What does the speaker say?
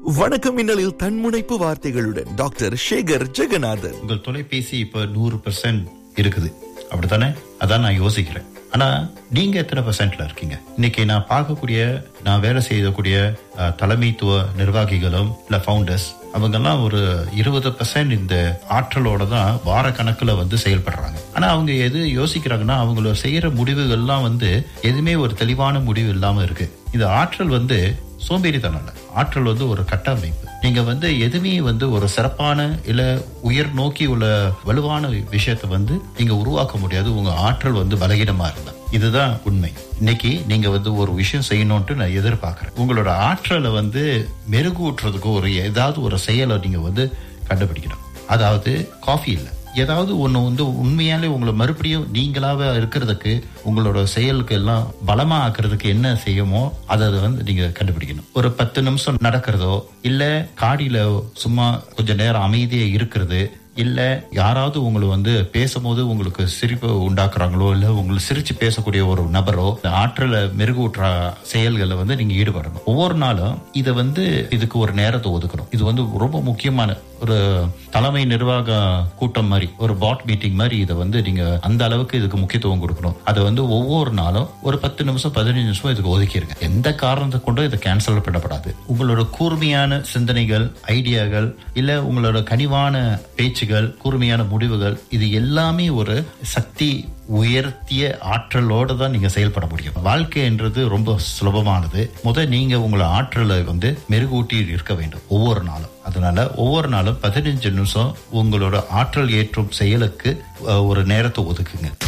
வணக்கம் மின்னலில் தன்முனைப்பு வார்த்தைகளுடன் டாக்டர் சேகர் ஜெகநாதன் உங்கள் தொலைபேசி இப்ப நூறு பெர்சென்ட் இருக்குது அப்படித்தானே அதான் நான் யோசிக்கிறேன் ஆனா நீங்க எத்தனை பெர்சென்ட்ல இருக்கீங்க இன்னைக்கு நான் பார்க்கக்கூடிய நான் வேலை செய்யக்கூடிய அஹ், தலைமைத்துவ நிர்வாகிகளும் இல்ல ஃபவுண்டர்ஸ் அவங்கெல்லாம் ஒரு இருபது பெர்சென்ட் இந்த ஆற்றலோட தான் வார கணக்குல வந்து செயல்படுறாங்க ஆனா அவங்க எது யோசிக்கிறாங்கன்னா அவங்கள செய்யற முடிவுகள்லாம் வந்து எதுவுமே ஒரு தெளிவான முடிவு இல்லாம இருக்கு இந்த ஆற்றல் வந்து சோம்பேறித்தனம் இல்ல ஆற்றல் வந்து ஒரு கட்டமைப்பு நீங்க வந்து எதுவுமே வந்து ஒரு சிறப்பான இல்ல உயர் நோக்கி உள்ள வலுவான விஷயத்தை வந்து நீங்க உருவாக்க முடியாது உங்க ஆற்றல் வந்து பலகீனமா இருந்தா இதுதான் உண்மை இன்னைக்கு நீங்க வந்து ஒரு விஷயம் செய்யணும்ட்டு நான் எதிர்பார்க்கிறேன் உங்களோட ஆற்றலை வந்து மெருகூட்டுறதுக்கு ஒரு ஏதாவது ஒரு செயலை நீங்க வந்து கண்டுபிடிக்கணும் அதாவது காஃபி இல்லை ஏதாவது ஒண்ணு வந்து உண்மையாலே உங்களை மறுபடியும் நீங்களாவே இருக்கிறதுக்கு உங்களோட செயலுக்கு எல்லாம் பலமா ஆக்குறதுக்கு என்ன செய்யுமோ அதை அதை வந்து நீங்க கண்டுபிடிக்கணும் ஒரு பத்து நிமிஷம் நடக்கிறதோ இல்ல காடியில சும்மா கொஞ்ச நேரம் அமைதியா இருக்கிறது இல்ல யாராவது உங்களை வந்து பேசும்போது உங்களுக்கு சிரிப்பு உண்டாக்குறாங்களோ இல்ல உங்களுக்கு சிரிச்சு பேசக்கூடிய ஒரு நபரோ இந்த ஆற்றலை மெருகூட்டுற செயல்களை வந்து நீங்க ஈடுபடணும் ஒவ்வொரு நாளும் இதை வந்து இதுக்கு ஒரு நேரத்தை ஒதுக்கணும் இது வந்து ரொம்ப முக்கியமான ஒரு தலைமை நிர்வாக கூட்டம் மாதிரி ஒரு பாட் மீட்டிங் மாதிரி இதை வந்து நீங்க அந்த அளவுக்கு இதுக்கு முக்கியத்துவம் கொடுக்கணும் அதை வந்து ஒவ்வொரு நாளும் ஒரு பத்து நிமிஷம் பதினஞ்சு நிமிஷம் இதுக்கு ஒதுக்கிருங்க எந்த காரணத்தை கொண்டும் இதை கேன்சல் பண்ணப்படாது உங்களோட கூர்மையான சிந்தனைகள் ஐடியாக்கள் இல்ல உங்களோட கனிவான பேச்சுகள் கூர்மையான முடிவுகள் இது எல்லாமே ஒரு சக்தி உயர்த்திய ஆற்றலோட தான் நீங்க செயல்பட முடியும் வாழ்க்கைன்றது ரொம்ப சுலபமானது முத நீங்க உங்களோட ஆற்றலை வந்து மெருகூட்டி இருக்க வேண்டும் ஒவ்வொரு நாளும் அதனால ஒவ்வொரு நாளும் பதினஞ்சு நிமிஷம் உங்களோட ஆற்றல் ஏற்றும் செயலுக்கு அஹ், ஒரு நேரத்தை ஒதுக்குங்க